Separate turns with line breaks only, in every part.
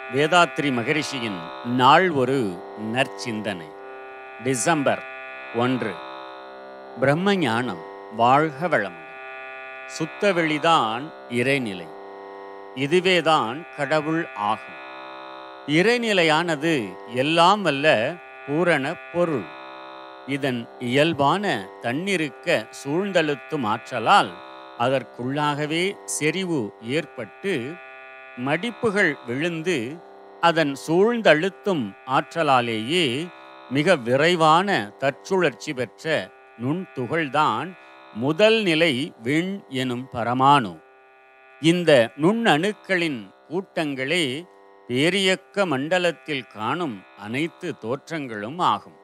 வேதாத்ரி மகரிஷியின் நாள் ஒரு நற்சிந்தனை டிசம்பர் ஒன்று பிரம்ம ஞானம் வாழ்க வளமுடன் சுத்தவெளிதான் இறைநிலை இதுவேதான் கடவுள் ஆகும் இறைநிலையானது எல்லாம் வல்ல பூரண பொருள் இதன் இயல்பான தன்னிருக்க சூழ்ந்தழுத்தும் ஆற்றலால் அதற்குள்ளாகவே செறிவு ஏற்பட்டு மடிப்புகள் விழுந்து அதன் சூழ்ந்தழுத்தும் ஆற்றலாலேயே மிக விரைவான தற்சுழற்சி பெற்ற நுண்துகள்தான் முதல் நிலை விண் எனும் பரமாணு இந்த நுண்ணணுக்களின் கூட்டங்களே பேரியக்க மண்டலத்தில் காணும் அனைத்து தோற்றங்களும் ஆகும்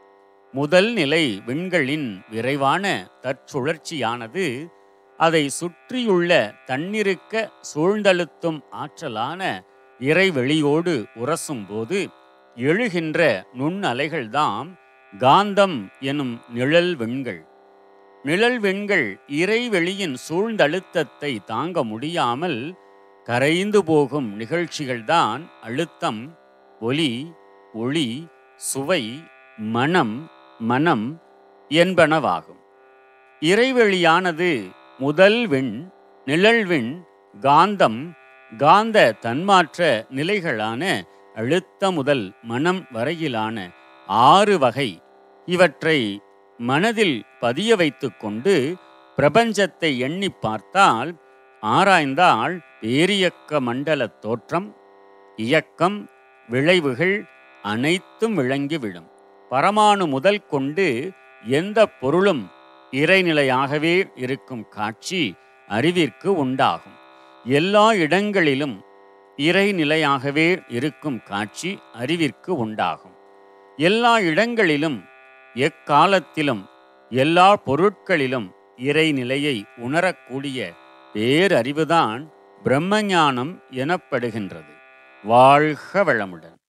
முதல் நிலை விண்களின் விரைவான தற்சுழற்சியானது அதை சுற்றியுள்ள தன்னிருக்க சூழ்ந்தழுத்தும் ஆற்றலான இறைவெளியோடு உரசும்போது எழுகின்ற நுண்ணலைகள்தாம் காந்தம் எனும் நிழல் விண்கள் நிழல் விண்கள் இறைவெளியின் சூழ்ந்தழுத்தத்தை தாங்க முடியாமல் கரைந்து போகும் நிகழ்ச்சிகள்தான் அழுத்தம் ஒலி ஒளி சுவை மனம் மனம் என்பனவாகும் இறைவெளியானது முதல் விண் நிழல்விண் காந்தம் காந்த தன்மாற்ற நிலைகளான அழுத்த முதல் மனம் வரையிலான ஆறு வகை இவற்றை மனதில் பதிய வைத்துக்கொண்டு பிரபஞ்சத்தை எண்ணி பார்த்தால் ஆராய்ந்தால் பேரியக்க மண்டல தோற்றம் இயக்கம் விளைவுகள் அனைத்தும் விளங்கிவிடும் பரமாணு முதல் கொண்டு எந்த பொருளும் இறைநிலையாகவே இருக்கும் காட்சி அறிவிற்கு உண்டாகும் எல்லா இடங்களிலும் இறைநிலையாகவே இருக்கும் காட்சி அறிவிற்கு உண்டாகும் எல்லா இடங்களிலும் எக்காலத்திலும் எல்லா பொருட்களிலும் இறைநிலையை உணரக்கூடிய பேரறிவுதான் பிரம்மஞானம் எனப்படுகின்றது வாழ்க வளமுடன்